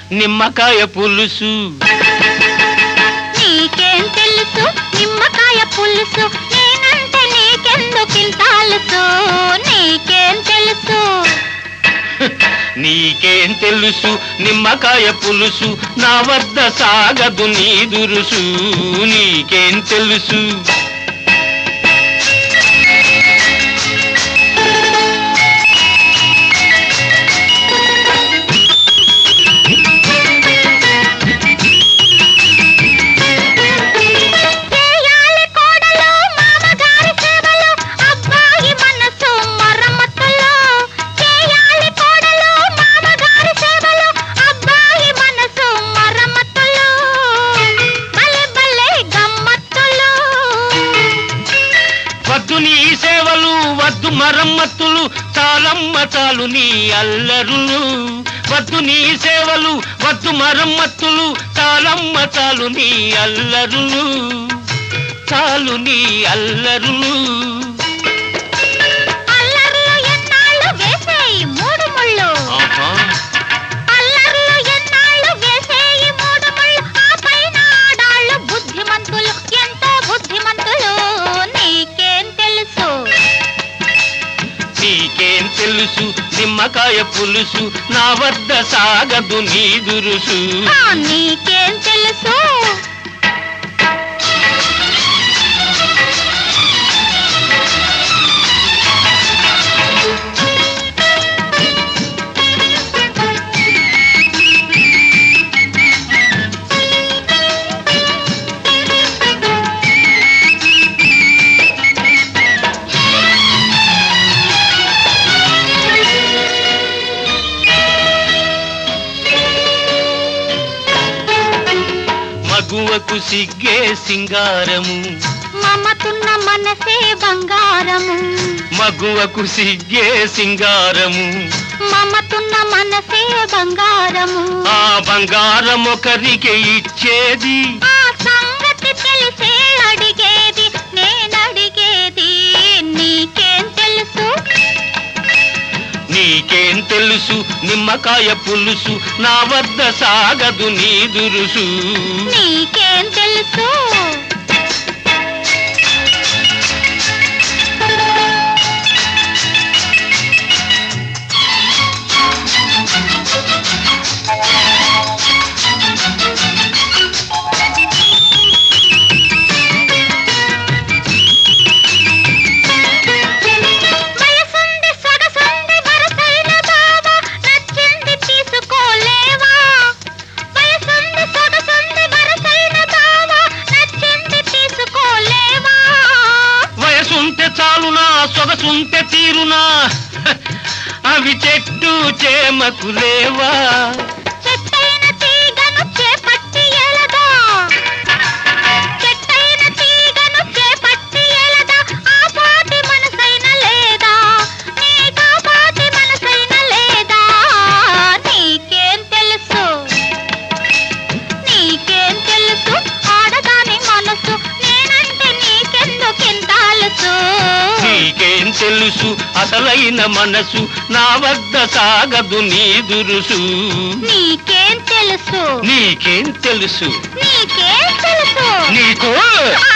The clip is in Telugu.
నిమ్మకాయ పులుసు నీకేం తెలుసు నిమ్మకాయ పులుసు నేనంటే నీకెందుకింత అలుసు నీకేం తెలుసు నీకేం తెలుసు నిమ్మకాయ పులుసు నా వద్ద సాగదు నీ దురుసు నీకేం తెలుసు చేయాలి కోడలు మామగారి సేవలు అబ్బాయి మనసు మరమ్మతులు చేయాలి కోడలు మామగారి సేవలు అబ్బాయి మనసు మరమ్మతులు భలే భలే గమ్మత్తులు వద్దు నీ సేవలు వద్దు మరమ్మత్తులు చాలమ్మ చాలు నీ అల్లరులు వద్దు నీ సేవలు వద్దు మరమ్మత్తులు చాలమ్మ చాలు నీ అల్లరులు చాలు నీ అల్లరులు అల్లర్లు ఎన్నాళ్ళు వేసేయి మూడు ముళ్ళు ఆహా అల్లర్లు ఎన్నాళ్ళు వేసేయి మూడు ముళ్ళు ఆ పైన ఆడాళ్ళు బుద్ధిమంతులు ఎంతో బుద్ధిమంతులు నీకేం తెలుసు నీకేం తెలుసు నిమ్మకాయ పులుసు నా వద్ద సాగదు నీ దురుసు ఆ, నీకేం తెలుసు మగువకు సిగ్గే సింగారము మమతున్న మనసే బంగారము మగువకు సిగ్గే సింగారము మమతున్న మనసే బంగారము ఆ బంగారం ఒకరికి ఇచ్చేది ఆ సంగతి తెలిసే అడిగేది నేనడిగేది నీకేం తెలుసు నీకేం తెలుసు నిమ్మకాయ పులుసు నా వద్ద సాగదు నీ దురుసు నీకేం తెలుసు వయసుంది సొగసుంది వరసైన బావ నచ్చింది తీసుకోలేవా వయసుంది సొగసుంది వరసైన బావ నచ్చింది తీసుకోలేవా వయసుంటే చాలునా సొగసుంటే తీరునా హ, అవి చెట్టు చేమకు లేవా చెట్టైన తీగను చేపట్టి ఎలదా చెట్టైన తీగను చేపట్టి ఎలదా ఆ పాటి మనసైన లేదా నీకా పాటి మనసైన లేదా నీకేం తెలుసు నీకేం తెలుసు ఆడదాని మనసు నేనంటే నీకెందుకింత అలుసు నీకేం తెలుసు అసలైన మనసు నా వద్ద సాగదు నీ దురుసు నీకేం తెలుసు నీకేం తెలుసు నీకేం తెలుసు నీకు ఆ